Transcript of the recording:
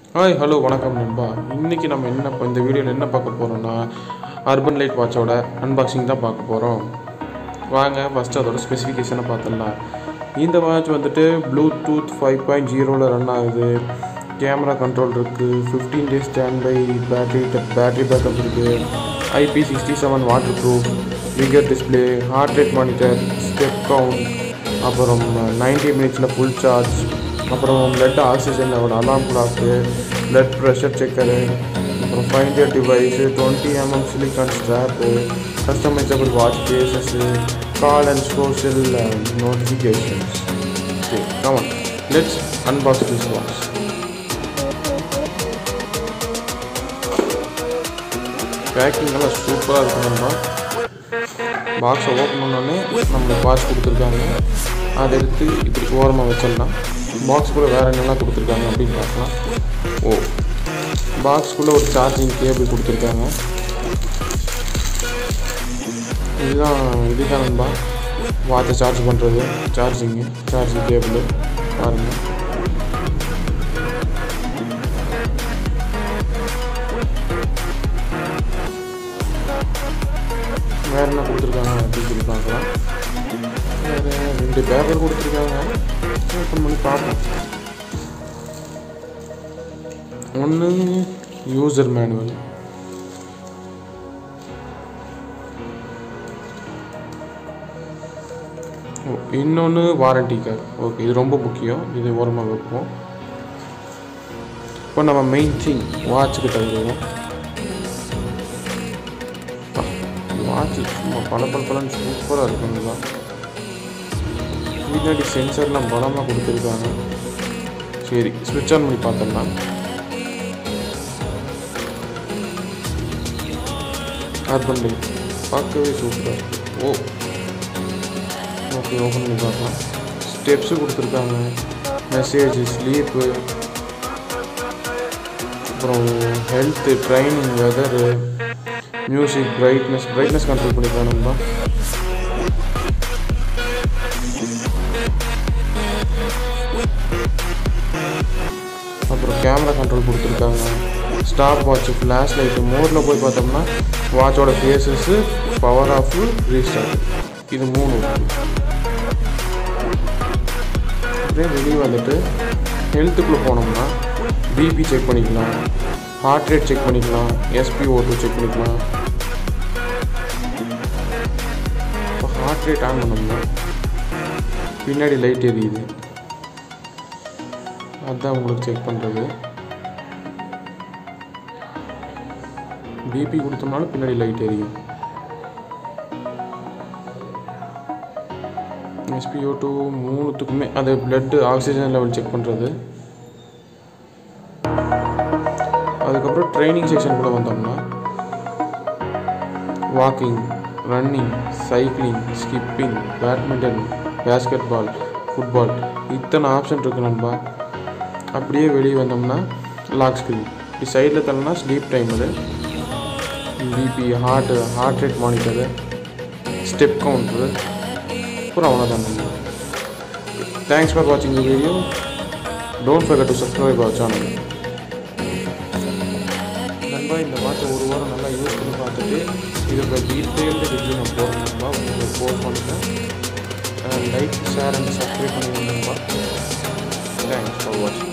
hi hello வணக்கம் நண்பா இன்றைக்கி நம்ம என்ன இப்போ இந்த வீடியோவில் என்ன பார்க்க போகிறோம்னா அர்பன் லைட் வாட்சோட அன்பாக்சிங் தான் பார்க்க போகிறோம் வாங்க ஃபஸ்ட்டு அதோட ஸ்பெசிஃபிகேஷனை பார்த்துடலாம் இந்த வாட்ச் வந்துட்டு ப்ளூடூத் ஃபைவ் பாயிண்ட் ஜீரோவில் ரன் ஆகுது கேமரா கண்ட்ரோல் இருக்குது fifteen days stand by battery battery backup இருக்குது IP sixty seven waterproof bigger display heart rate monitor step count அப்புறம் 90 மினிட்ஸில் ஃபுல் சார்ஜ் அப்புறம் blood oxygen level alarm clock blood pressure checker அப்புறம் find your device twenty MM silicone strap customisable watch cases call and social notifications okay come on let's unbox this watch packing எல்லாம் சூப்பராக இருக்கணும்னா பாக்ஸை open பண்ணோடனே நம்மளுக்கு watch கொடுத்துருக்காங்க அதை எடுத்து இப்படி ஓரமாக வச்சிடலாம் பாக்ஸ்குள்ளே வேறு என்னெல்லாம் கொடுத்துருக்காங்க அப்படின்னு பார்க்கலாம் ஓ பாக்ஸ்குள்ளே ஒரு சார்ஜிங் கேபிள் கொடுத்துருக்காங்க இதுதான் இதுதான் நண்பா வாட்சை சார்ஜ் பண்ணுறது சார்ஜிங்கு சார்ஜிங் கேபிள் பாருங்கள் வேறு என்ன கொடுத்துருக்காங்க அப்படின்னு சொல்லி பார்க்கலாம் வேறு ரெண்டு பேப்பர் கொடுத்துருக்காங்க ஓப்பன் பண்ணி பார்ப்போம் ஒன்று யூசர் மேனுவல் இன்னொன்று வாரண்டி கார்டு ஓகே இது ரொம்ப முக்கியம் இது ஓரமாக வைப்போம் இப்போ நம்ம மெயின் திங் வாட்சுக்கிட்ட வருவோம் வாட்ச் சும்மா பல பல பலன்னு சூப்பராக இருக்குங்களா பின்னாடி சென்சர்லாம் பலமாக கொடுத்துருக்காங்க சரி ஸ்விட்ச் ஆன் பண்ணி பார்த்தோம்னா அர்பன் லைட் பார்க்கவே சூப்பராக ஓ ஓகே ஓப்பன் பண்ணி பார்க்கலாம் ஸ்டெப்ஸு கொடுத்துருக்காங்க மெசேஜ் ஸ்லீப்பு அப்புறம் health training weather music brightness brightness control பண்ணிக்கலாம் நம்ம அப்புறம் கேமரா கண்ட்ரோல் கொடுத்துருக்காங்க ஸ்டாப் வாட்ச் ஃப்ளாஷ் லைட்டு மோடில் போய் பார்த்தோம்னா வாட்சோட ஃபேஸஸ்ஸு பவர் ஆஃப் ரீஸ்டார்ட் இது மூணு அப்படியே வெளியே வந்துட்டு ஹெல்த்துக்குள்ளே போனோம்னா பிபி செக் பண்ணிக்கலாம் ஹார்ட் ரேட் செக் பண்ணிக்கலாம் எஸ்பிஓ டூ செக் பண்ணிக்கலாம் இப்போ ஹார்ட் ரேட் ஆன் பண்ணோம்னா பின்னாடி லைட் எரியுது அதுதான் உங்களுக்கு செக் பண்ணுறது பிபி கொடுத்தோம்னாலும் பின்னாடி லைட் எரியும் எஸ்பிஓ டூ மூணுத்துக்குமே அது பிளட்டு ஆக்சிஜன் லெவல் செக் பண்ணுறது அதுக்கப்புறம் ட்ரைனிங் செக்ஷன் கூட வந்தோம்னா walking running cycling skipping badminton basketball football இத்தனை ஆப்ஷன் இருக்குது நண்பா அப்படியே வெளியே வந்தோம்னா லாக் ஸ்க்ரீன் இப்படி சைடில் தள்ளனா sleep timer BP heart heart rate monitor step counter அப்புறம் அவ்வளோதான் நண்பா தேங்க்ஸ் ஃபார் வாட்சிங் the video don't forget to subscribe our channel நண்பா இந்த வாட்சை ஒரு வாரம் நல்லா யூஸ் பண்ணி பார்த்துட்டு இதோட டீட்டெயில்டு ரிவ்யூ நான் போடுறேன் நண்பா உங்களுக்கு போஸ்ட் பண்ணுறேன் லைக் ஷேர் அண்ட் சப்ஸ்கிரைப் பண்ணிடுங்க நண்பா தேங்க்ஸ் ஃபார் வாட்சிங்